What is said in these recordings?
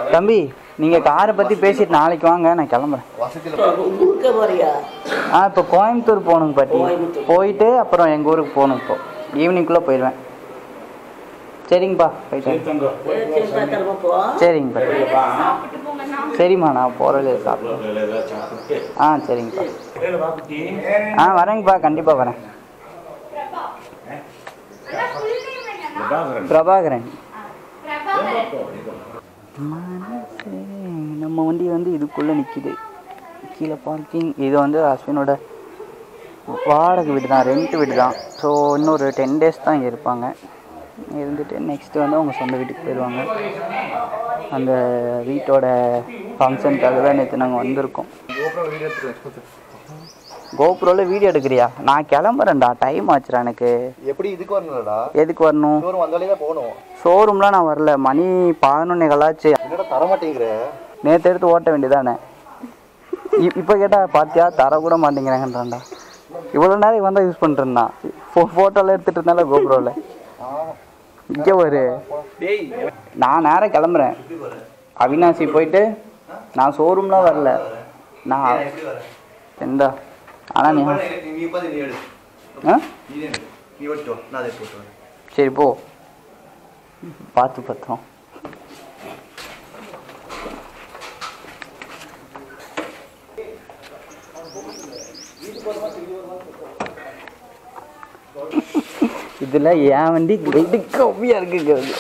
தம்பி நீங்கள் காரை பற்றி பேசிட்டு நாளைக்கு வாங்க நான் கிளம்புறேன் ஊருக்க போறியா ஆ இப்போ கோயம்புத்தூர் போகணுங்க பாட்டி கோயம்புத்தூர். போயிட்டு அப்புறம் எங்கள் ஊருக்கு போகணும் இப்போ ஈவினிங்குள்ளே போயிடுவேன் சரிங்கப்பா போயிட்டு சரி சரி பத்திரமா போ சரிங்க பாட்டி சரிம்மா நான் போகிறதே சாப்பிடுவேன் ஆ சரிங்கப்பா ஆ வரேங்கப்பா கண்டிப்பாக வரேன் பிரபாகரன் மனசே, நம்ம வண்டி வந்து இதுக்குள்ளே நிற்கிது கீழே பார்க்கிங் இது வந்து அஸ்வினோட வாடகை வீடு தான் ரெண்ட் வீடு தான் ஸோ இன்னொரு டென் டேஸ் தான் இங்கே இருப்பாங்க இருந்துட்டு நெக்ஸ்ட்டு வந்து அவங்க சொந்த வீட்டுக்கு போயிடுவாங்க அந்த வீட்டோட ஃபங்க்ஷனுக்காக தான் நேற்று நாங்கள் வந்திருக்கோம் கோப்ரோவில் வீடியோ எடுக்கிறியா நான் கிளம்புறேன்டா டைம் ஆச்சுடா எனக்கு எப்படி இதுக்கு வரணும்லடா எதுக்கு வரணும் தூரம் வந்தாலே தான் போகணும் ஷோரூம்லாம் நான் வரல மணி பதினொன்னே கலாச்சு என்னடா தர மாட்டேங்கிற நேற்று எடுத்து ஓட்ட வேண்டியதானே இப்போ கேட்டால் பார்த்தியா தர கூட மாட்டேங்கிறாங்கன்றான்டா இவ்வளோ நேரம் இவன் தான் யூஸ் பண்ணிட்டு இருந்தான் ஃபோ ஃபோட்டோலாம் எடுத்துகிட்டு இருந்தால கோப்ரோவில் இங்கே ஒரு நான் நேரம் கிளம்புறேன் அவினாசி போயிட்டு நான் ஷோரூம்லாம் வரல நான் எந்தா ஆனால் நீ நீ பார்த்து நீ எடு ஆ நீ எடு நீ ஓட்டு நான் அதை போட்டு வரேன் சரி போ பார்த்து பத்திரம் இதில் என் வண்டி வெயிட்டு கம்மியாக இருக்குங்கிறது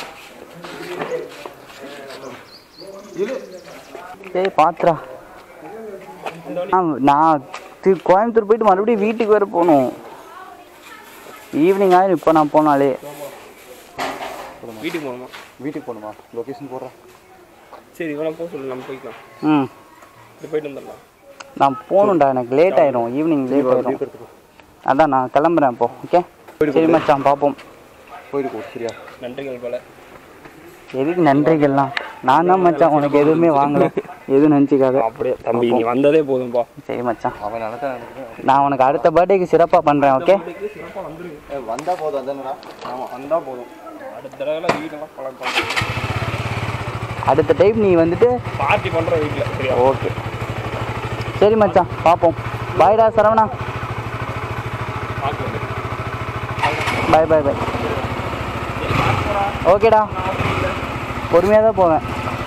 சரி பாத்துறா ஆ, நான் திரு கோயம்புத்தூர் போயிட்டு மறுபடியும் வீட்டுக்கு வேறு போகணும் ஈவினிங் ஆயிரும் இப்போ நான் போனாலே வீட்டுக்கு போகணுமா வீட்டுக்கு போகணுமா லொக்கேஷன் போடுறேன் சரி இவனை போக சொல்லு நம்ம போய்க்கலாம் ம் இப்படி போயிட்டு வந்துடலாம் நான் போகணும்டா எனக்கு லேட் ஆயிரும் ஈவினிங் லேட் ஆயிரும் அதான் நான் கிளம்புறேன் இப்போ ஓகே சரி மச்சான் பார்ப்போம் போயிட்டு போ சரியா நன்றிகள் போல எதுக்கு நன்றிகள்லாம் நான் தான் மச்சான் உனக்கு எதுவுமே வாங்கல எதுவும் நினச்சிக்காத அப்படியே தம்பி நீ வந்ததே போதும்பா சரி மச்சான் அவன் நினைச்சா நினைக்கிறேன் நான் உனக்கு அடுத்த பர்த்டேக்கு சிறப்பாக பண்ணுறேன் ஓகே வந்தா போதும் அதானடா ஆமாம் வந்தால் போதும் அடுத்த தடவை வீட்டெல்லாம் பழக்கம் அடுத்த டைம் நீ வந்துட்டு பார்ட்டி பண்ணுற வீட்டில் சரியா ஓகே சரி மச்சான் பார்ப்போம் பாய்டா சரவணா பார்க்கலாம் பாய் பாய் பாய் ஓகேடா பொறுமையாக தான் போவேன்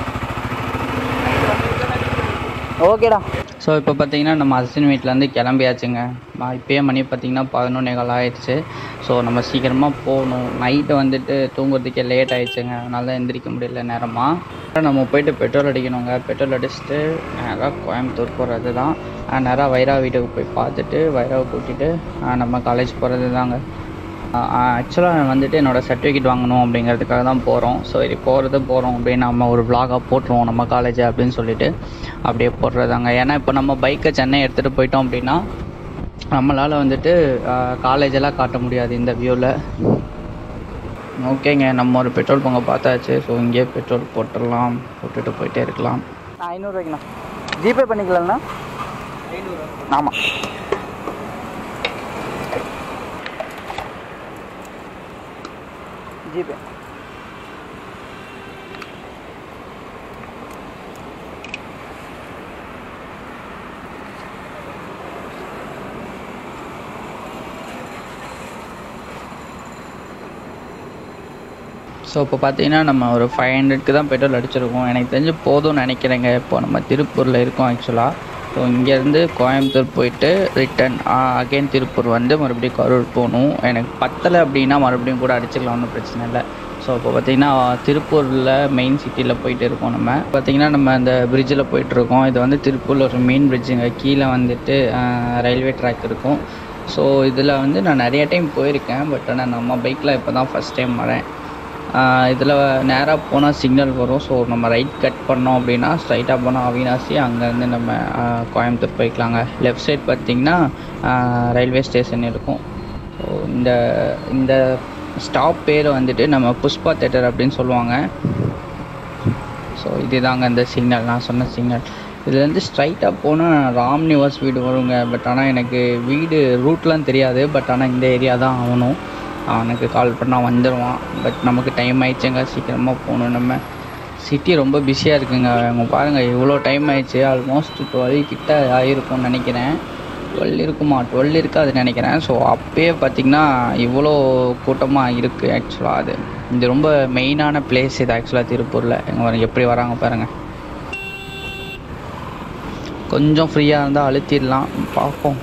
ஓகேடா ஸோ இப்போ பார்த்தீங்கன்னா நம்ம அசின் வீட்டிலேருந்து கிளம்பியாச்சுங்க நான் இப்போயே மணி பார்த்தீங்கன்னா பதினொன்னே கால் ஆயிடுச்சு ஸோ நம்ம சீக்கிரமாக போகணும் நைட்டு வந்துட்டு தூங்குறதுக்கே லேட் ஆயிடுச்சுங்க அதனால தான் எந்திரிக்க முடியல நேரமாக நம்ம போயிட்டு பெட்ரோல் அடிக்கணுங்க பெட்ரோல் அடிச்சுட்டு நேராக கோயம்புத்தூர் போகிறது தான் நேராக வைரா வீட்டுக்கு போய் பார்த்துட்டு வைராவை கூட்டிகிட்டு நம்ம காலேஜ் போகிறது தாங்க ஆக்சுவலாக வந்துட்டு என்னோடய சர்டிஃபிகேட் வாங்கணும் அப்படிங்கிறதுக்காக தான் போகிறோம் ஸோ இது போகிறது போகிறோம் அப்படின்னு நம்ம ஒரு vlog-ஆ போட்டுருவோம் நம்ம காலேஜ் அப்படின்னு சொல்லிட்டு அப்படியே போடுறதாங்க ஏன்னா இப்போ நம்ம பைக்கை சென்னை எடுத்துகிட்டு போயிட்டோம் அப்படின்னா நம்மளால் வந்துட்டு காலேஜ் எல்லாம் காட்ட முடியாது இந்த வியூவில் ஓகேங்க நம்ம ஒரு பெட்ரோல் பங்கை பார்த்தாச்சு ஸோ இங்கேயே பெட்ரோல் போட்டுடலாம் போட்டுட்டு போயிட்டே இருக்கலாம் ஐநூறுரூவாய்க்குண்ணா ஜிபே பண்ணிக்கலாம்ண்ணா ஆமாம் ஜிபே ஸோ இப்போ பார்த்தீங்கன்னா நம்ம ஒரு ஃபைவ் ஹண்ட்ரட்க்கு தான் பெட்ரோல் அடிச்சிருக்கோம் எனக்கு தெரிஞ்சு போதும்னு நினைக்கிறேங்க இப்போ நம்ம திருப்பூரில் இருக்கோம் ஆக்சுவலாக ஸோ இங்கேருந்து கோயம்புத்தூர் போயிட்டு ரிட்டன் அகைன் திருப்பூர் வந்து மறுபடியும் கரூர் போகணும் எனக்கு பத்தலை அப்படின்னா மறுபடியும் கூட அடிச்சுக்கலாம் ஒன்றும் பிரச்சனை இல்லை ஸோ இப்போ பார்த்தீங்கன்னா திருப்பூரில் மெயின் சிட்டியில் போயிட்டு இருக்கோம் நம்ம பார்த்தீங்கன்னா நம்ம அந்த பிரிட்ஜில் போயிட்டுருக்கோம் இது வந்து திருப்பூரில் ஒரு மெயின் பிரிட்ஜுங்க கீழே வந்துட்டு ரயில்வே ட்ராக் இருக்கும் ஸோ இதில் வந்து நான் நிறைய டைம் போயிருக்கேன் பட் ஆனால் நம்ம பைக்கில் இப்போ தான் ஃபஸ்ட் டைம் வரேன் இதில் நேராக போனால் சிக்னல் வரும் ஸோ நம்ம ரைட் கட் பண்ணோம் அப்படின்னா ஸ்ட்ரைட்டாக போனால் அவினாசி அங்கேருந்து நம்ம ஆஹ், கோயம்புத்தூர் போய்க்கலாங்க லெஃப்ட் சைட் பார்த்திங்கன்னா ரயில்வே ஸ்டேஷன் இருக்கும் ஸோ இந்த இந்த ஸ்டாப் பேர் வந்துட்டு நம்ம புஷ்பா தேட்டர் அப்படின்னு சொல்லுவாங்க ஸோ இதுதாங்க இந்த சிக்னல் நான் சொன்ன சிக்னல் இதுலேருந்து ஸ்ட்ரைட்டாக போனால் ராம் நிவாஸ் வீடு வருங்க பட் ஆனால் எனக்கு வீடு ரூட்லாம் தெரியாது பட் ஆனால் இந்த ஏரியா தான் ஆகணும் அவனுக்கு கால் பண்ணால் வந்துடுவான் பட் நமக்கு டைம் ஆயிடுச்சுங்க சீக்கிரமாக போகணும் நம்ம சிட்டி ரொம்ப பிஸியாக இருக்குங்க அவங்க பாருங்கள் இவ்வளோ டைம் ஆயிடுச்சு ஆல்மோஸ்ட் டுவெல் கிட்ட ஆகிருக்கும்னு நினைக்கிறேன் டுவெல் இருக்குமா டுவெல் இருக்காது நினைக்கிறேன் ஸோ அப்பயே பார்த்திங்கன்னா இவ்வளோ கூட்டமாக இருக்குது ஆக்சுவலாக அது இது ரொம்ப மெயினான பிளேஸ் இது ஆக்சுவலாக திருப்பூரில் எங்கே எப்படி வராங்க பாருங்கள் கொஞ்சம் ஃப்ரீயாக இருந்தால் அழுத்திடலாம் பார்ப்போம்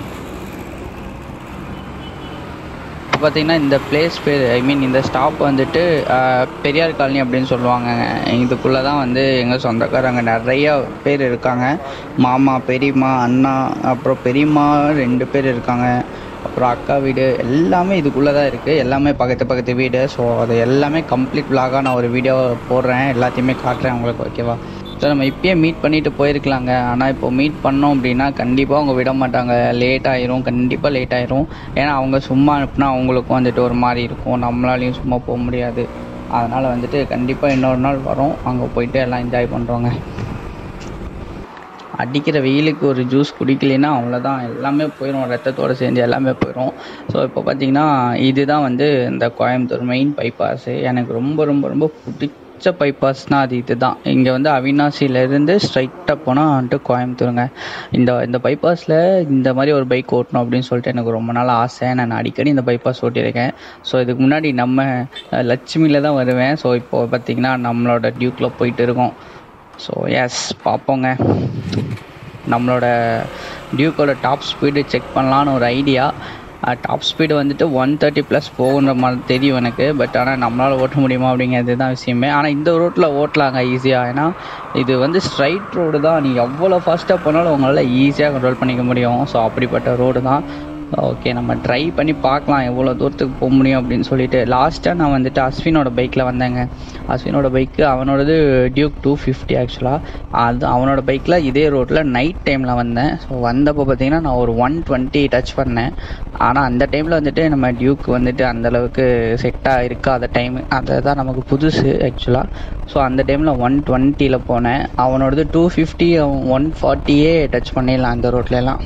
இப்போ பார்த்தீங்கன்னா இந்த பிளேஸ் பேர் ஐ மீன் இந்த ஸ்டாப் வந்துட்டு ஆஹ், பெரியார் காலனி அப்படின்னு சொல்லுவாங்க இதுக்குள்ளே தான் வந்து எங்கள் சொந்தக்காரங்க நிறைய பேர் இருக்காங்க மாமா பெரியம்மா அண்ணா அப்புறம் பெரியம்மா ரெண்டு பேர் இருக்காங்க அப்புறம் அக்கா வீடு எல்லாமே இதுக்குள்ளே தான் இருக்குது எல்லாமே பக்கத்து பக்கத்து வீடு ஸோ அது எல்லாமே கம்ப்ளீட் vlog-ஆ நான் ஒரு வீடியோ போடுறேன் எல்லாத்தையுமே காட்டுறேன் உங்களுக்கு ஓகேவா ஸோ நம்ம இப்பயே மீட் பண்ணிட்டு போயிருக்கலாங்க ஆனால் இப்போ மீட் பண்ணோம் அப்படின்னா கண்டிப்பாக அவங்க விட மாட்டாங்க லேட் ஆயிரும் கண்டிப்பாக லேட் ஆயிரும் ஏன்னா அவங்க சும்மா அனுப்புனா அவங்களுக்கும் வந்துட்டு ஒரு மாதிரி இருக்கும் நம்மளாலையும் சும்மா போக முடியாது அதனால் வந்துட்டு கண்டிப்பாக இன்னொரு நாள் வரோம் அங்கே போயிட்டு எல்லாம் என்ஜாய் பண்ணுறோங்க அடிக்கிற வெயிலுக்கு ஒரு ஜூஸ் குடிக்கலைன்னா அவ்வளோதான் எல்லாமே போயிடும் ரத்தத்தோடு சேர்ந்து எல்லாமே போயிடும் ஸோ இப்போ பார்த்தீங்கன்னா இதுதான் வந்து இந்த கோயம்புத்தூர் மெயின் பைபாஸு எனக்கு ரொம்ப ரொம்ப ரொம்ப பிடிச்ச பைபாஸ்னால் அது இதுதான் இங்கே வந்து அவினாசியிலேருந்து ஸ்ட்ரைட்டாக போனால் வந்துட்டு கோயம்புத்தூருங்க இந்த இந்த பைபாஸில் இந்த மாதிரி ஒரு பைக் ஓட்டணும் அப்படின்னு சொல்லிட்டு எனக்கு ரொம்ப நாள் ஆசை நான் அடிக்கடி இந்த பைபாஸ் ஓட்டியிருக்கேன் ஸோ இதுக்கு முன்னாடி நம்ம அஹ், லட்சுமியில் தான் வருவேன் ஸோ இப்போ பார்த்தீங்கன்னா நம்மளோட டியூக்கில் போயிட்டு இருக்கோம் ஸோ எஸ் பார்ப்போங்க நம்மளோட டியூக்கோட டாப் ஸ்பீடு செக் பண்ணலான்னு ஒரு ஐடியா டாப் ஸ்பீடு வந்துட்டு ஒன் தேர்ட்டி ப்ளஸ் போகுன்ற மாதிரி தெரியும் எனக்கு பட் ஆனால் நம்மளால் ஓட்ட முடியுமா அப்படிங்கிறது தான் விஷயமே ஆனால் இந்த ரோட்டில் ஓட்டலாங்க ஈஸியாக ஏன்னா இது வந்து ஸ்ட்ரைட் ரோடு தான் நீங்கள் எவ்வளோ ஃபாஸ்ட்டாக போனாலும் உங்களால் ஈஸியாக கண்ட்ரோல் பண்ணிக்க முடியும் ஸோ அப்படிப்பட்ட ரோடு தான் ஓகே நம்ம ட்ரை பண்ணி பார்க்கலாம் எவ்வளோ தூரத்துக்கு போக முடியும் அப்படின்னு சொல்லிட்டு லாஸ்ட்டாக நான் வந்துட்டு அஸ்வினோட பைக்கில் வந்தேங்க அஸ்வினோட பைக்கு அவனோடது டியூக் டூ ஃபிஃப்டி ஆக்சுவலாக அது அவனோட பைக்கில் இதே ரோட்டில் நைட் டைமில் வந்தேன் ஸோ வந்தப்போ பார்த்தீங்கன்னா நான் ஒரு ஒன் டுவெண்ட்டி டச் பண்ணேன் ஆனால் அந்த டைமில் வந்துட்டு நம்ம டியூக் வந்துட்டு அந்தளவுக்கு செட்டாக இருக்காத டைம் அதை தான் நமக்கு புதுசு ஆக்சுவலாக ஸோ அந்த டைமில் ஒன் டுவெண்ட்டியில் போனேன் அவனோடது டூ ஃபிஃப்டி ஒன் ஃபார்ட்டியே டச் பண்ணிடலாம் அந்த ரோட்லலாம்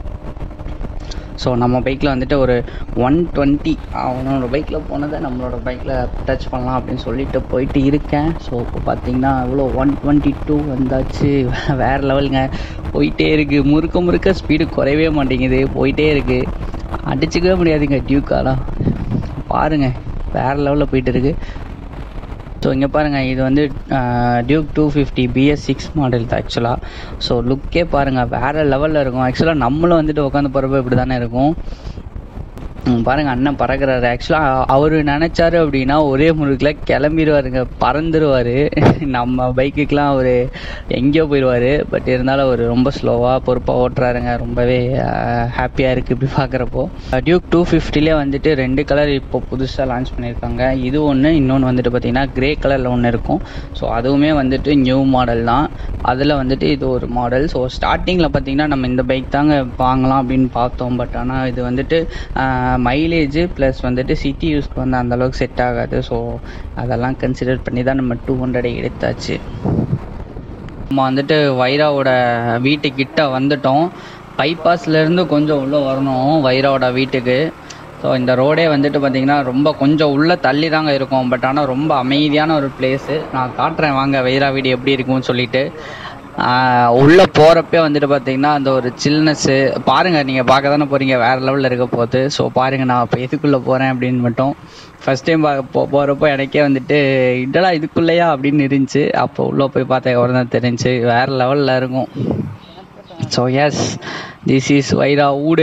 ஸோ நம்ம பைக்கில் வந்துட்டு ஒரு ஒன் டுவெண்ட்டி அவனோட பைக்கில் போனதை நம்மளோட பைக்கில் டச் பண்ணலாம் அப்படின்னு சொல்லிட்டு போயிட்டு இருக்கேன் ஸோ இப்போ பார்த்தீங்கன்னா இவ்வளோ ஒன் டுவெண்ட்டி டூ வந்தாச்சு வேறு லெவலுங்க போயிட்டே இருக்குது முறுக்க முறுக்க ஸ்பீடு குறையவே மாட்டேங்குது போயிட்டே இருக்குது அடிச்சுக்கவே முடியாதுங்க டியூக்காலாம் பாருங்கள் வேறு லெவலில் போயிட்டு இருக்கு ஸோ இங்கே பாருங்கள் இது வந்து Duke two fifty BS six model தான் ஆக்சுவலாக ஸோ லுக்கே பாருங்கள் வேறு லெவலில் இருக்கும் ஆக்சுவலாக நம்மளும் வந்துட்டு உட்காந்து போகிறப்ப இப்படி தானே இருக்கும் ம், பாருங்க அண்ணன் பறக்குறாரு ஆக்சுவலாக அவர் நினச்சாரு அப்படின்னா ஒரே முறுக்கில் கிளம்பிடுவாருங்க பறந்துருவார் நம்ம பைக்குக்கெலாம் அவர் எங்கேயோ போயிடுவார் பட் இருந்தாலும் அவர் ரொம்ப ஸ்லோவாக பொறுப்பாக ஓட்டுறாருங்க ரொம்பவே ஹாப்பியாக இருக்குது இப்படி பார்க்குறப்போ டியூக் டூ ஃபிஃப்டிலே வந்துட்டு ரெண்டு கலர் இப்போ புதுசாக லான்ச் பண்ணியிருக்காங்க இது ஒன்று இன்னொன்று வந்துட்டு பார்த்தீங்கன்னா கிரே கலரில் ஒன்று இருக்கும் ஸோ அதுவுமே வந்துட்டு நியூ மாடல் தான் அதில் வந்துட்டு இது ஒரு மாடல் ஸோ ஸ்டார்டிங்கில் பார்த்தீங்கன்னா நம்ம இந்த பைக் தாங்க வாங்கலாம் அப்படின்னு பார்த்தோம் பட் ஆனால் இது வந்துட்டு மைலேஜ் ப்ளஸ் வந்துட்டு சிட்டி யூஸ்க்கு வந்து அந்த அளவுக்கு செட் ஆகாது ஸோ அதெல்லாம் கன்சிடர் பண்ணி தான் நம்ம டூ ஹண்ட்ரட் எடுத்தாச்சு நம்ம வந்துட்டு வைராவோட வீட்டுக்கிட்ட வந்துட்டோம் பைபாஸ்லேருந்து கொஞ்சம் உள்ளே வரணும் வைராவோட வீட்டுக்கு ஸோ இந்த ரோடே வந்துட்டு பார்த்திங்கன்னா ரொம்ப கொஞ்சம் உள்ளே தள்ளி தாங்க இருக்கும் பட் ஆனால் ரொம்ப அமைதியான ஒரு பிளேஸு நான் காட்டுறேன் வாங்க வைரா வீடு எப்படி இருக்கும்னு சொல்லிட்டு ஆஹ் உள்ளே போகிறப்பே வந்துட்டு பார்த்தீங்கன்னா அந்த ஒரு சில்னஸ்ஸு பாருங்கள் நீங்கள் பார்க்க தானே போகிறீங்க வேறு லெவலில் இருக்க போகுது ஸோ பாருங்கள் நான் இப்போ எதுக்குள்ளே போகிறேன் அப்படின்னு மட்டும் ஃபஸ்ட் டைம் பார்க்க போ போகிறப்போ எனக்கே வந்துட்டு இதெல்லாம் இதுக்குள்ளேயா அப்படின்னு இருந்துச்சு அப்போ உள்ளே போய் பார்த்தேன் அப்புறம் தான் தெரிஞ்சு வேறு லெவலில் இருக்கும் ஸோ எஸ் திஸ் இஸ் வைரா ஊடு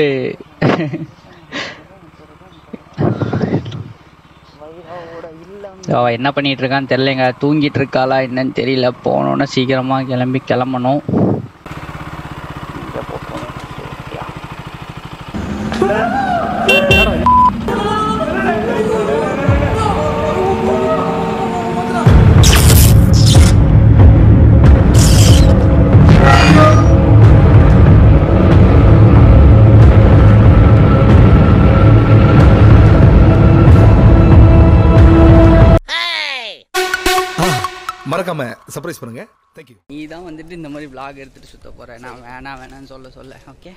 அவள் என்ன பண்ணிட்டு இருக்கான்னு தெரியலங்க தூங்கிட்டு இருக்காளா என்னன்னு தெரியல போனோன்னே சீக்கிரமா கிளம்பி கிளம்பணும் மறக்காம சர்ப்ரைஸ் பண்ணுங்க தேங்க்யூ நீ தான் வந்துட்டு இந்த மாதிரி vlog எடுத்துட்டு சுத்த போற நான் வேணாம் வேணாம்னு சொல்ல சொல்ல ஓகே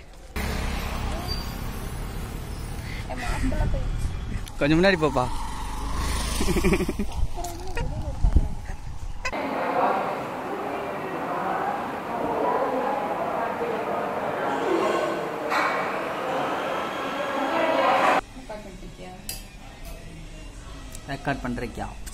கொஞ்சம் முன்னாடி போப்பா ரெக்கார்ட் பண்ணுறக்கியா